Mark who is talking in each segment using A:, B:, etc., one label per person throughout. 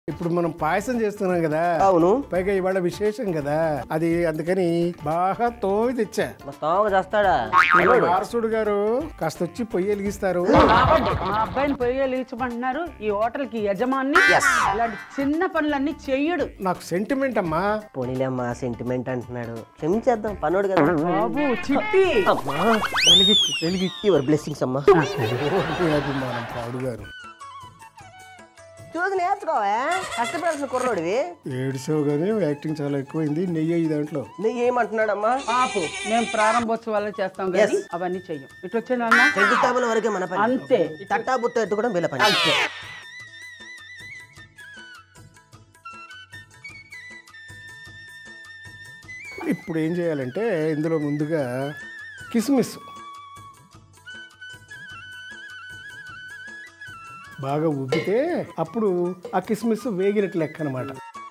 A: ఇప్పుడు మనం పాయసం చేస్తున్నాం కదా
B: అవును
A: పైగా ఇవాళ విశేషం కదా అది అందుకని బాగా తోమి తెచ్చా
B: మా తామక చేస్తాడా
A: వారసుడు గారు కాస్త వచ్చి పొయ్యి వెలిగిస్తారు
C: కాబట్టి మా అబ్బాయిని పొయ్యి వెలిగించమంటున్నారు ఈ హోటల్ కి యజమాని ఇలాంటి చిన్న పనులన్నీ చెయ్యడు
A: నాకు సెంటిమెంట్ అమ్మా
B: పోనీలే అమ్మా సెంటిమెంట్ అంటున్నాడు క్షమించేద్దాం పనోడు కదా
C: బాబు చిట్టి
B: అమ్మా వెలిగిచ్చి వెలిగిచ్చి యువర్ బ్లెస్సింగ్స్ అమ్మా
A: ఓ, అభిమానం పాడు గారు
B: చూసి నేర్చుకోవా కష్టపడాల్సిన కుర్రోడివి
A: ఏడుసావు కానీ యాక్టింగ్ చాలా ఎక్కువైంది నెయ్యి ఈ దాంట్లో
B: నువ్వు ఏమంటున్నాడమ్మా
C: పాపు మేము ప్రారంభోత్సవాలు చేస్తాం కానీ అవన్నీ చెయ్యం ఇటు వచ్చాను అన్న
B: శంకుస్థాపన వరకే మన పని
C: అంతే
B: తట్టా బుట్ట ఎత్తుకోవడం వీళ్ళ పని
A: ఇప్పుడు ఏం చేయాలంటే ఇందులో ముందుగా కిస్మిస్ బాగా ఉబ్బితే అప్పుడు ఆ కిస్మిస్ వేగినట్టు లెక్క అనమాట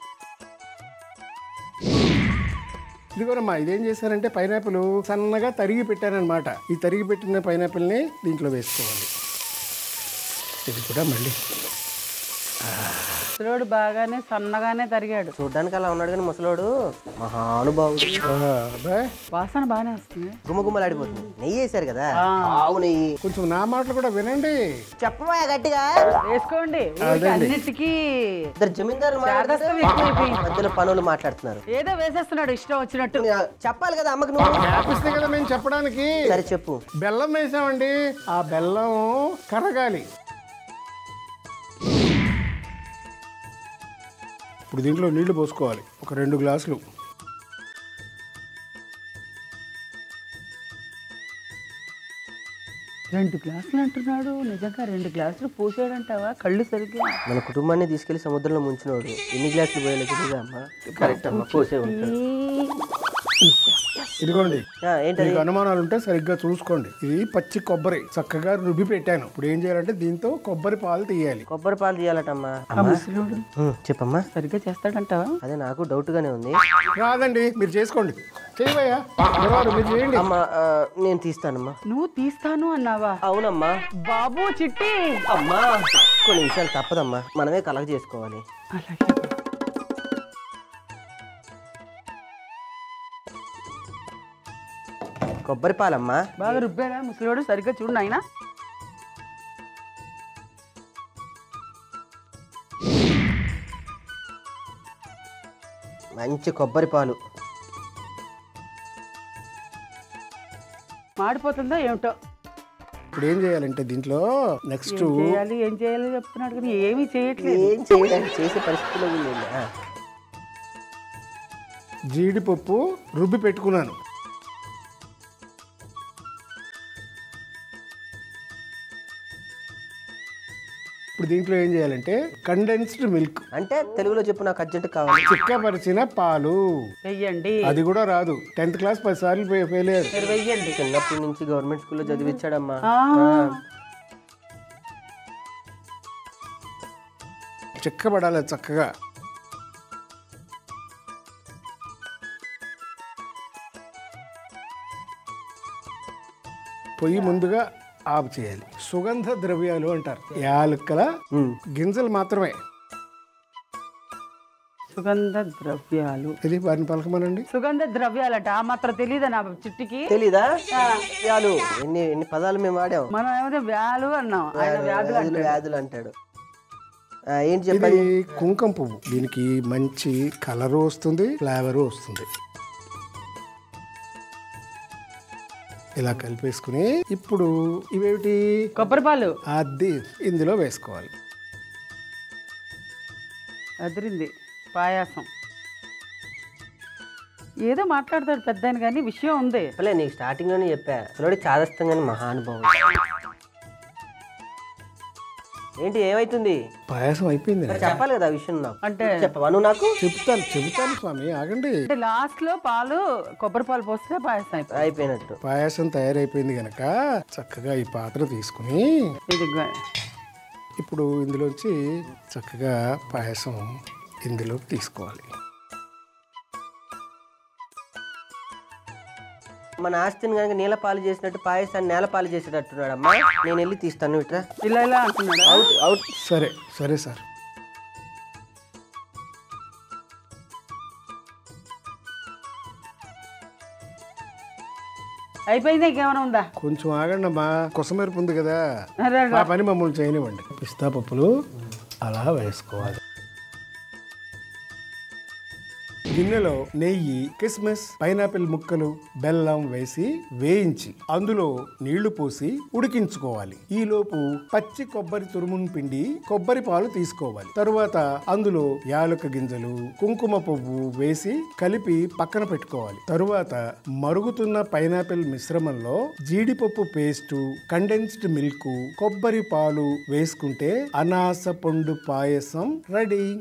A: ఇదిగోనమ్మా ఇదేం చేశారంటే పైనాపిల్ సన్నగా తరిగి పెట్టానన్నమాట ఈ తరిగి పెట్టిన పైనాపిల్ని దీంట్లో వేసుకోవాలి ఇది కూడా మళ్ళీ
C: ముసలోడు బాగానే సన్నగానే తరిగాడు
B: చూడ్డానికి అలా ఉన్నాడు కానీ ముసలోడు మహానుభావుడు
A: ఆ, అబ్బాయ్
C: వాసన బాగానే వస్తుంది
B: గుమ్మగుమ్మలాడిపోతుంది నెయ్యి వేశారు కదా ఆవు నెయ్యి
A: కొంచెం నా మాటలు కూడా వినండి
B: చెప్పవా గట్టిగా
C: వేసుకోండి ఊరికే అన్నిటికీ
B: ఇద్దరు జమీందారులు
C: శారదస్తం
B: మాట్లాడుతుంటే
C: ఎక్కువైపోయింది.
B: మధ్యలో పనులు మాట్లాడుతున్నారు
C: ఏదో వేసేస్తున్నాడు ఇష్టం వచ్చినట్టు
B: చెప్పాలి కదా అమ్మకి నువ్వు
A: ఆపిస్తే కదా మేము చెప్పడానికి
B: సరే చెప్పు
A: బెల్లం వేసామండి ఆ బెల్లం కరగాలి ఇప్పుడు దీంట్లో నీళ్లు పోసుకోవాలి ఒక రెండు గ్లాసులు
C: రెండు గ్లాసులు అంటున్నాడు నిజంగా రెండు గ్లాసులు పూసాడంటావా కళ్ళు సరిగ్గా
B: మన కుటుంబాన్ని తీసుకెళ్లి సముద్రంలో ముంచినోడు ఎన్ని గ్లాసులు పోయాలో తెలియదా అమ్మా కరెక్ట్ అమ్మా పోసే ఉంటాడు
A: ఇదిగోండి
B: ఆ, ఏంటది
A: మీకు అనుమానాలు ఉంటే సరిగ్గా చూసుకోండి ఇది పచ్చి కొబ్బరి చక్కగా రుబ్బి పెట్టాను ఇప్పుడు ఏం చేయాలంటే దీంతో కొబ్బరి పాలు తీయాలి
B: కొబ్బరి పాలు తీయాలటమ్మా
C: ఆ ముసలోడు
B: ఉమ్, చెప్పమ్మా
C: సరిగ్గా చేస్తాడంటావా
B: అదే నాకు డౌట్ గానే ఉంది
A: రాదండి మీరు చేసుకోండి చేయవయ్యా గురవారు మీరు చేయండి
B: అమ్మా ఆ, నేను తీస్తానమ్మా
C: నువ్వు తీస్తాను అన్నావా
B: అవునమ్మా
C: బాబు చిట్టి
B: అమ్మా కొన్ని విషయాలు తప్పదమ్మా మనమే కలగ చేసుకోవాలి
C: అలాగే
B: కొబ్బరి పాలమ్మా
C: బాగా రుబ్బాడా ముసలోడు సరిగ్గా చూడు నాయన
B: మంచి కొబ్బరి పాలు
C: మాడిపోతుందో ఏమిటో
A: ఇప్పుడు ఏం చేయాలంటే దీంట్లో నెక్స్ట్
C: ఏం చేయాలి ఏం చేయాలి చెప్తున్నాడు కానీ ఏమీ చేయట్లేదు
B: ఏం చేయడానికి చేసే పరిస్థితిలో ఉంది
A: జీడిపప్పు రుబ్బి పెట్టుకున్నాను ఇప్పుడు దీంట్లో ఏం చేయాలంటే కండెన్స్డ్ మిల్క్
B: అంటే తెలుగులో చెప్పు నాకు అర్జెంట్ కావాలి
A: చిక్కపరిచిన పాలు
C: వెయ్యండి
A: అది కూడా రాదు టెన్త్ క్లాస్ పది సార్లు ఫెయిల్ అయ్యారు
C: మీరు వెయ్యండి
B: చిన్నప్పటి నుంచి గవర్నమెంట్ స్కూల్లో చదివించాడమ్మా
C: ఆ,
A: చిక్కబడాలి చక్కగా పొయ్యి ముందుగా ఆఫ్ చేయాలి సుగంధ ద్రవ్యాలు అంటారు యాలక్కల
B: ఉమ్.
A: గింజలు మాత్రమే
C: సుగంధ ద్రవ్యాలు
A: ఇది వారిని పలకమనండి
C: సుగంధ ద్రవ్యాలట ఆ మాత్రం తెలియదా నా చిట్టికి
B: తెలీదా వ్యాలు ఎన్ని ఎన్ని పదాలు మేము వాడాం
C: మనం ఏమైతే వ్యాలు అన్నాం ఆయన వ్యాధులు
B: వ్యాధులు వ్యాధులు అంటాడు ఆ, ఏంటి
A: ఇది
B: చెప్పండి
A: కుంకుమ పువ్వు దీనికి మంచి కలరు వస్తుంది ఫ్లేవరు వస్తుంది ఇలా కలిపేసుకుని ఇప్పుడు ఇవేమిటి
C: కొబ్బరి పాలు
A: అది ఇందులో వేసుకోవాలి
C: అదిరింది పాయాసం ఏదో మాట్లాడతాడు పెద్ద ఆయన కానీ విషయం ఉంది
B: చెప్పలే నీకు స్టార్టింగ్ లోనే చెప్పా అసలు చాదస్తంగానే మహానుభావం ఏంటి ఏమైతుంది
A: పాయసం అయిపోయింది
B: మరి చెప్పాలి కదా ఆ విషయం నాకు
C: అంటే
B: చెప్పవా నువ్వు నాకు
A: చెప్తాను చెబుతాను స్వామి ఆగండి
C: అంటే లాస్ట్ లో పాలు కొబ్బరి పాలు పోస్తే పాయసం అయిపోయింది
B: అయిపోయినట్టు
A: పాయసం తయారైపోయింది గనక చక్కగా ఈ పాత్ర తీసుకుని
C: ఇది గు-
A: ఇప్పుడు ఇందులోంచి చక్కగా పాయసం ఇందులోకి తీసుకోవాలి
B: మన ఆస్తిని కనుక నీళ్ళ పాలు చేసినట్టు పాయసాన్ని నేల పాలు చేసేటట్టున్నాడమ్మా నేను వెళ్ళి తీస్తాను ఇట్రా
C: ఇలా ఇలా అంటున్నాడు
B: అవుట్ అవుట్
A: సరే సరే సార్
C: అయిపోయిందా ఇంకేమైనా ఉందా
A: కొంచెం ఆగండి అమ్మా కొసమెరుపు ఉంది కదా
C: అరే
A: ఆ పని మమ్మల్ని చేయనివ్వండి పిస్తా పప్పులు అలా వేసుకోవాలి గిన్నెలో నెయ్యి కిస్మిస్ పైనాపిల్ ముక్కలు బెల్లం వేసి వేయించి అందులో నీళ్లు పోసి ఉడికించుకోవాలి ఈలోపు పచ్చి కొబ్బరి తురుమును పిండి కొబ్బరి పాలు తీసుకోవాలి తరువాత అందులో యాలక గింజలు కుంకుమ పువ్వు వేసి కలిపి పక్కన పెట్టుకోవాలి తరువాత మరుగుతున్న పైనాపిల్ మిశ్రమంలో జీడిపప్పు పేస్టు కండెన్స్డ్ మిల్క్ కొబ్బరి పాలు వేసుకుంటే అనాస పండు పాయసం రెడీ